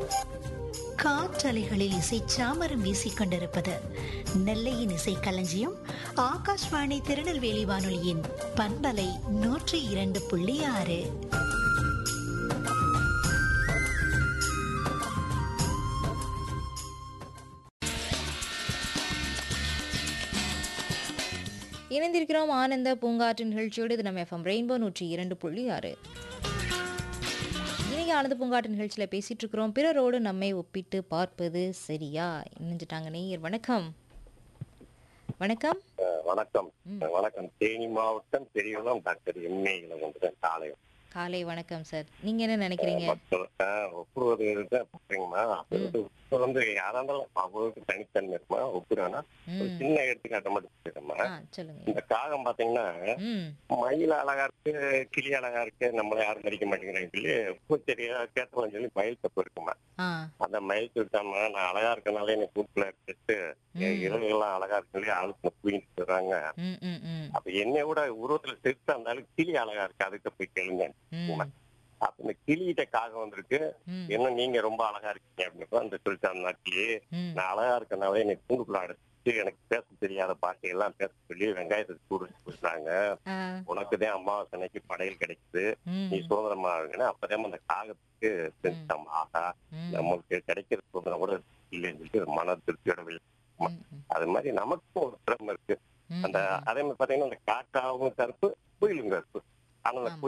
காற்றலைகளில் இசை சாமரம் வீசிக் கொண்டிருப்பது நெல்லையின் இசை களஞ்சியம் ஆகாஷ்வாணி திருநெல்வேலி வானொலியின் பண்பலை நூற்றி இரண்டு புள்ளி ஆறு இணைந்திருக்கிறோம் ஆனந்த பூங்காற்று நிகழ்ச்சியோடு இது நம்ம எஃப்எம் ரெயின்போ நூற்றி இரண்டு புள்ளி ஆறு இன்னைக்கு ஆனந்த பூங்காற்று நிகழ்ச்சியில் பேசிட்டு இருக்கிறோம் பிறரோடு நம்மை ஒப்பிட்டு பார்ப்பது சரியா இணைஞ்சிட்டாங்க நேயர் வணக்கம் வணக்கம் அஹ் வணக்கம் வணக்கம் தேனி மாவட்டம் பெரியகுளம் டாக்டர் எம்ஏ இளவந்தன் காலை காலை வணக்கம் சார் நீங்க என்ன நினைக்கிறீங்க மக்கள் அஹ் ஒப்புறது பாத்தீங்கன்னா அது வந்து ஒப்பு வந்து யாரா இருந்தாலும் அவங்களுக்கு தனித்தன்மை இருக்குமா ஒப்புறானா ஒரு ம் சின்ன எடுத்துக்காட்ட மட்டும் சொல்லிடுறேம்மா. ஆ சொல்லுங்க இந்த காகம் பாத்தீங்கன்னா ம் மயில் அழகா இருக்கு கிளி அழகா இருக்கு நம்மள யாரும் கடிக்க மாட்டேங்கிறாங்க சொல்லி பூச்செடியா கேட்டவன் சொல்லி மயில் தப்பு இருக்குமா ஆ அந்த மயில் சொல்லிட்டாமா நான் அழகா இருக்கனால எனக்கு கூட்டுல எடுத்துட்டு என் ம். இரவுகள்லாம் அழகா இருக்கு சொல்லி ஆளுக்கு தூங்கிட்டு இருக்காங்க ம் ம் ம் அப்ப என்னை விட உருவத்துல சிறுத்தா இருந்தாலும் கிளி அழகா இருக்கு அதுக்கு போய் கேளுங்க ம் அப்ப இந்த கிளிகிட்ட காகம் வந்திருக்கு ம் என்ன நீங்க ரொம்ப அழகா இருக்கீங்க அப்படின்னு அந்த சொல்லிட்டான் நாட்டிலே ம் நான் அழகா இருக்கனால எனக்கு கூண்டுக்குள்ள அடைச்சிட்டு எனக்கு பேச தெரியாத பாட்டை எல்லாம் பேச சொல்லி வெங்காயத்தை சூடு சொல்றாங்க ஆ உனக்குதான் அமாவாசை அன்னைக்கு படையல் கிடைக்குது ம் நீ சுதந்திரமா இருக்குன்னு அப்பதான் அந்த காகத்துக்கு செஞ்சுட்டான் ஆகா ம் நமக்கு கிடைக்கிற சுதந்திரம் கூட இல்லைன்னு சொல்லிட்டு மன திருப்தியோட வெளியே ம் அது மாதிரி நமக்கும் ஒரு திறமை இருக்கு ம் அந்த அதே மாதிரி பாத்தீங்கன்னா அந்த காக்காவும் கருப்பு குயிலும் கருப்பு ஆனா அந்த ஆமா.